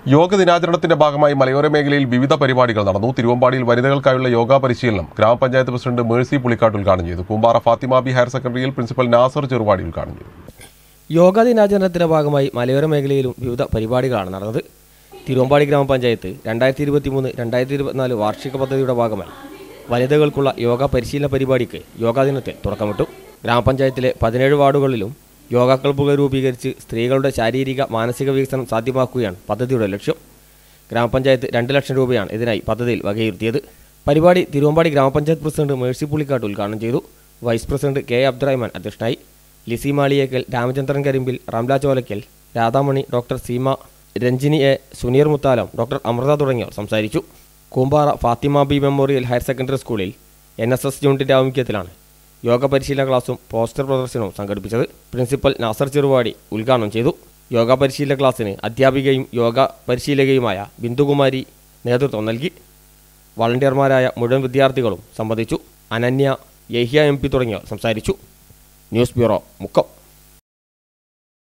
യോഗ ദിനാചരണത്തിന്റെ ഭാഗമായി മലയോര മേഖലയിൽ വിവിധ പരിപാടികൾ നടന്നു തിരുവമ്പാടിയിൽ വനിതകൾക്കായുള്ള യോഗ പരിശീലനം ഗ്രാമപഞ്ചായത്ത് പ്രസിഡന്റ് മേഴ്സി പുളിക്കാട്ട് ഉദ്ഘാടനം ചെയ്തു കൂമ്പാറ ഫാത്തിമാബി ഹയർ സെക്കൻഡറിയിൽ പ്രിൻസിപ്പൽ നാസർ ചെറുവാടി ഉദ്ഘാടനം ചെയ്തു യോഗാ ദിനാചരണത്തിന്റെ ഭാഗമായി മലയോര മേഖലയിലും വിവിധ പരിപാടികളാണ് നടന്നത് തിരുവമ്പാടി ഗ്രാമപഞ്ചായത്ത് രണ്ടായിരത്തി ഇരുപത്തി മൂന്ന് രണ്ടായിരത്തി ഇരുപത്തിനാല് വാർഷിക പദ്ധതിയുടെ ഭാഗമായി വനിതകൾക്കുള്ള യോഗ പരിശീലന പരിപാടിക്ക് യോഗാ ദിനത്തിൽ തുടക്കമിട്ടു ഗ്രാമപഞ്ചായത്തിലെ പതിനേഴ് വാർഡുകളിലും യോഗ ക്ലബ്ബുകൾ രൂപീകരിച്ച് സ്ത്രീകളുടെ ശാരീരിക മാനസിക വികസനം സാധ്യമാക്കുകയാണ് പദ്ധതിയുടെ ലക്ഷ്യം ഗ്രാമപഞ്ചായത്ത് രണ്ട് ലക്ഷം രൂപയാണ് ഇതിനായി പദ്ധതിയിൽ വകയിരുത്തിയത് പരിപാടി തിരുവമ്പാടി ഗ്രാമപഞ്ചായത്ത് പ്രസിഡന്റ് മേഴ്സി പുള്ളിക്കാട്ട് ഉദ്ഘാടനം ചെയ്തു വൈസ് പ്രസിഡന്റ് കെ അബ്ദുറഹ്മാൻ അധ്യക്ഷനായി Lissy Maliyekkal Ramachandran Karimbil Ramla Cholakkal Radhamani doctor Seema Ranjini A Suneer Muthalam doctor Amrutha തുടങ്ങിയവർ സംസാരിച്ചു Koombara Fathima Bi memorial higher secondary സ്കൂളിൽ എൻ എസ് എസ് യൂണിറ്റിന്റെ ആഭിമുഖ്യത്തിലാണ് യോഗ പരിശീലന ക്ലാസും പോസ്റ്റർ പ്രദർശനവും സംഘടിപ്പിച്ചത് പ്രിൻസിപ്പൽ നാസർ ചെറുവാടി ഉദ്ഘാടനം ചെയ്തു യോഗ പരിശീലന ക്ലാസ്സിന് അധ്യാപികയും യോഗ പരിശീലകയുമായ ബിന്ദുകുമാരി നേതൃത്വം നൽകി വളണ്ടിയർമാരായ മുഴുവൻ വിദ്യാർത്ഥികളും സംബന്ധിച്ചു അനന്യ യഹ്യ എം പി തുടങ്ങിയവർ സംസാരിച്ചു ന്യൂസ് ബ്യൂറോ മുക്കം